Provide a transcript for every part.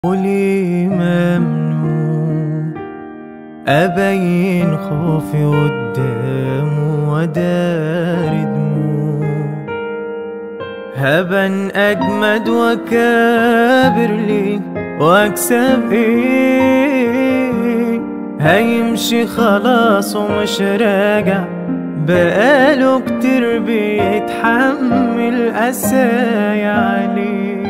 قولي ممنوع أبين خوفي قدامه ودار دموع هبن أجمد وكابر لي وأكسب إيه هيمشي خلاص ومش راجع بقاله كتير بيتحمل قسايا عليه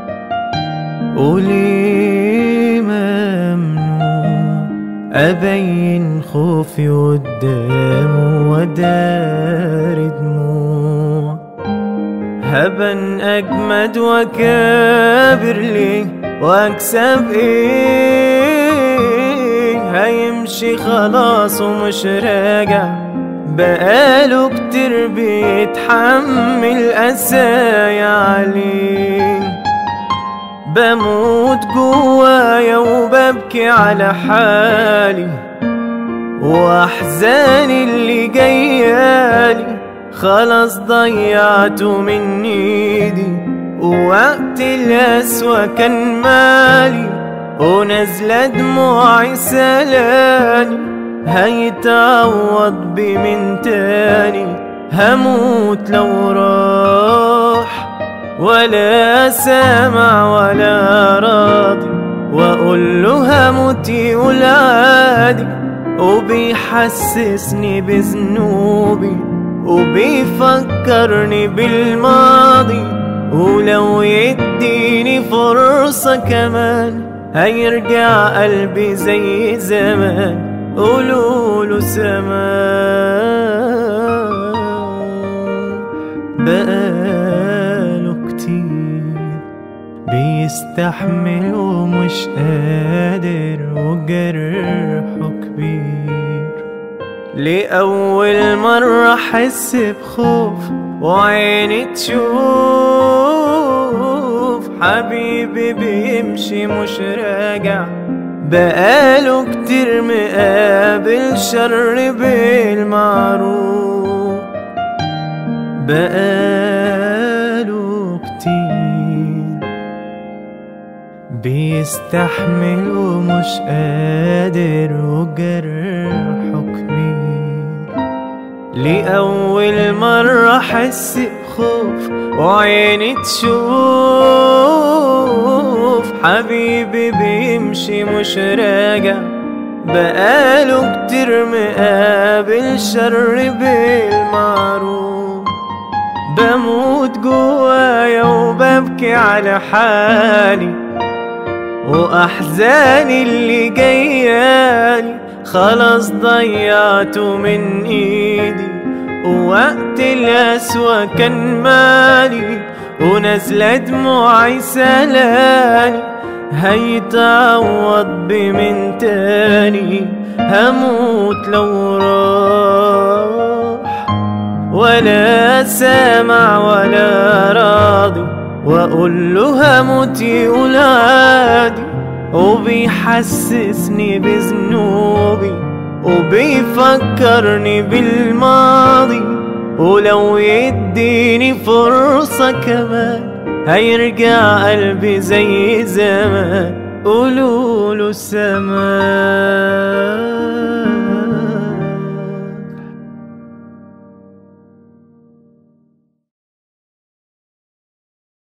قولي ممنوع أبين خوفي قدامه ودار دموع هبن أجمد وكابر ليه وأكسب إيه هيمشي خلاص ومش راجع بقاله كتير بيتحمل قسايا عليه بموت جوايا وببكي على حالي واحزاني اللي جايالي خلاص ضيعته من ايدي ووقت القسوة كان مالي ونازلة دموعي سلاني هيتعوض بمن تاني هموت لو راح ولا سامع ولا راضي واقول له هموت يقول عادي وبيحسسني بذنوبي وبيفكرني بالماضي ولو يديني فرصة كمان هيرجع قلبي زي زمان قولوله سمان بقاله كتير بيستحمل ومش قادر وجرحه كبير لأول مرة أحس بخوف وعيني تشوف حبيبي بيمشي مش راجع بقاله كتير مقابل شر بالمعروف بقاله كتير بيستحمل ومش قادر وجرحه كبير لأول مرة أحس بخوف وعيني تشوف حبيبي بيمشي مش راجع بقاله كتير مقابل شر بالمعروف بموت جوايا وببكي على حالي وأحزاني اللي جايالي خلاص ضيعته من ايدي ووقت القسوة كان مالي ونازلة دموعي سلاني هيتعوض بمن تاني هموت لو راح ولا سامع ولا راضي واقول له هموت يقول عادي وبيحسسني بذنوبي وبيفكرني بالماضي ولو يديني فرصة كمان هيرجع قلبي زي زمان قولوله سمان